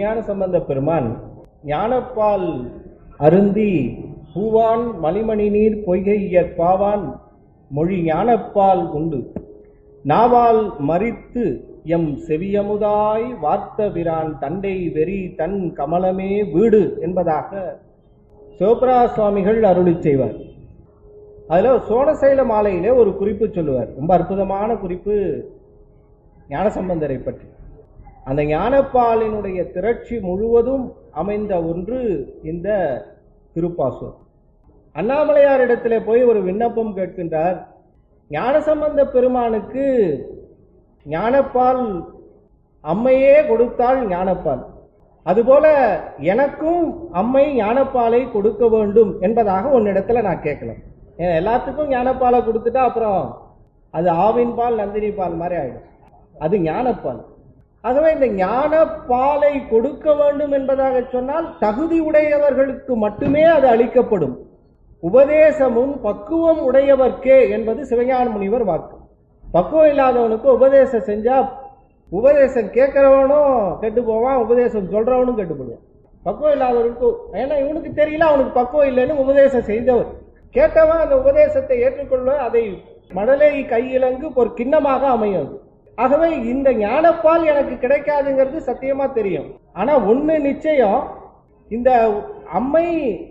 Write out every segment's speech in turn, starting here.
திருஞான சம்பந்த பெருமான் ஞானப்பால் அருந்தி பூவான் மணிமணி நீர் பொய்கை பாவான் மொழி ஞானப்பால் உண்டு நாவால் மறித்து எம் செவியமுதாய் வார்த்த பிரான் தண்டை வெறி தன் கமலமே வீடு என்பதாக சிவபிரா சுவாமிகள் அருளி செய்வார் அதுல சோழசைல மாலையிலே ஒரு குறிப்பு சொல்லுவார் ரொம்ப அற்புதமான குறிப்பு ஞானசம்பந்தரை பற்றி அந்த ஞானப்பாலினுடைய திரட்சி முழுவதும் அமைந்த ஒன்று இந்த திருப்பாசூர் அண்ணாமலையாரிடத்திலே போய் ஒரு விண்ணப்பம் கேட்கின்றார் ஞானசம்பந்த பெருமானுக்கு ஞானப்பால் அம்மையே கொடுத்தால் ஞானப்பால் அதுபோல எனக்கும் அம்மை ஞானப்பாலை கொடுக்க வேண்டும் என்பதாக உன்னிடத்துல நான் கேட்கலாம் ஏன்னா எல்லாத்துக்கும் ஞானப்பாலை கொடுத்துட்டா அப்புறம் அது ஆவின் பால் நந்தினி பால் மாதிரி ஆயிடும் அது ஞானப்பால் ஆகவே இந்த ஞானப்பாலை கொடுக்க வேண்டும் என்பதாக சொன்னால் தகுதி உடையவர்களுக்கு மட்டுமே அது அளிக்கப்படும் உபதேசமும் பக்குவம் உடையவர்க்கே என்பது சிவஞான முனிவர் வாக்கு பக்குவம் இல்லாதவனுக்கு உபதேசம் செஞ்சா உபதேசம் கேட்கிறவனும் கெட்டு போவான் உபதேசம் சொல்றவனும் கெட்டு போடுவான் பக்குவம் இல்லாதவனுக்கு ஏன்னா இவனுக்கு தெரியல அவனுக்கு பக்குவம் இல்லைன்னு உபதேசம் செய்தவர் கேட்டவன் அந்த உபதேசத்தை ஏற்றுக்கொள்ள அதை மடலை கையிலங்கு ஒரு கிண்ணமாக அமையும் அது. ஆகவே இந்த ஞானப்பால் எனக்கு கிடைக்காதுங்கிறது சத்தியமா தெரியும் ஆனா ஒண்ணு நிச்சயம் இந்த அம்மை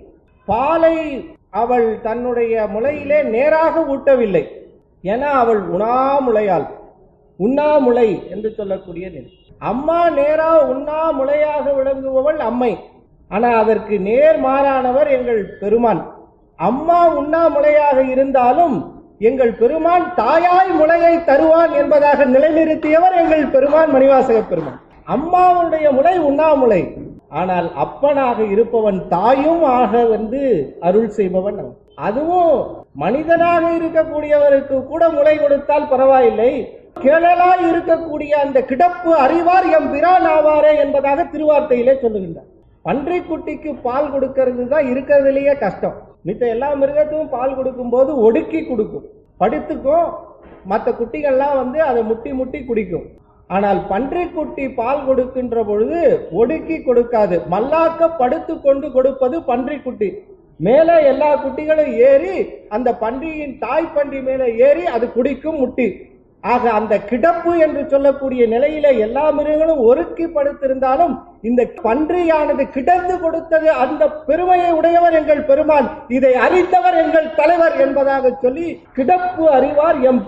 பாலை அவள் தன்னுடைய முளையிலே நேராக ஊட்டவில்லை ஏன்னா அவள் உணாமுளையாள் உண்ணாமுலை என்று சொல்லக்கூடிய நிலை அம்மா நேரா உண்ணாமுலையாக விளங்குபவள் அம்மை ஆனா அதற்கு நேர்மாறானவர் எங்கள் பெருமான் அம்மா உண்ணாமுலையாக இருந்தாலும் எங்கள் பெருமான் தாயாய் முளையை தருவான் என்பதாக நிலைநிறுத்தியவர் எங்கள் பெருமான் மணிவாசக பெருமான் அம்மாவுடைய முளை உண்ணாமுலை ஆனால் அப்பனாக இருப்பவன் தாயும் ஆக வந்து அருள் செய்பவன் அவன். அதுவும் மனிதனாக இருக்கக்கூடியவருக்கு கூட முளை கொடுத்தால் பரவாயில்லை கேளலாய் இருக்கக்கூடிய அந்த கிடப்பு அறிவார் எம் பிரான் ஆவாரே என்பதாக திருவார்த்தையிலே சொல்லுகின்றார் பன்றிக்குட்டிக்கு பால் கொடுக்கிறது தான் இருக்கிறதுலயே கஷ்டம் மித்த எல்லா மிருகத்துக்கும் பால் கொடுக்கும்போது ஒடுக்கி கொடுக்கும் படுத்துக்கும் மற்ற குட்டிகள்லாம் வந்து அதை முட்டி முட்டி குடிக்கும் ஆனால் பன்றிக்குட்டி பால் கொடுக்கின்ற பொழுது ஒடுக்கி கொடுக்காது மல்லாக்க படுத்து கொண்டு கொடுப்பது பன்றிக்குட்டி மேலே எல்லா குட்டிகளும் ஏறி அந்த பன்றியின் தாய் பன்றி மேலே ஏறி அது குடிக்கும் முட்டி ஆக அந்த கிடப்பு என்று சொல்லக்கூடிய நிலையில எல்லா மிருகங்களும் ஒருக்கி படுத்திருந்தாலும் இந்த பன்றியானது கிடந்து கொடுத்தது அந்த பெருமையை உடையவர் எங்கள் பெருமான் இதை அறிந்தவர் எங்கள் தலைவர் என்பதாக சொல்லி கிடப்பு அறிவார் எம்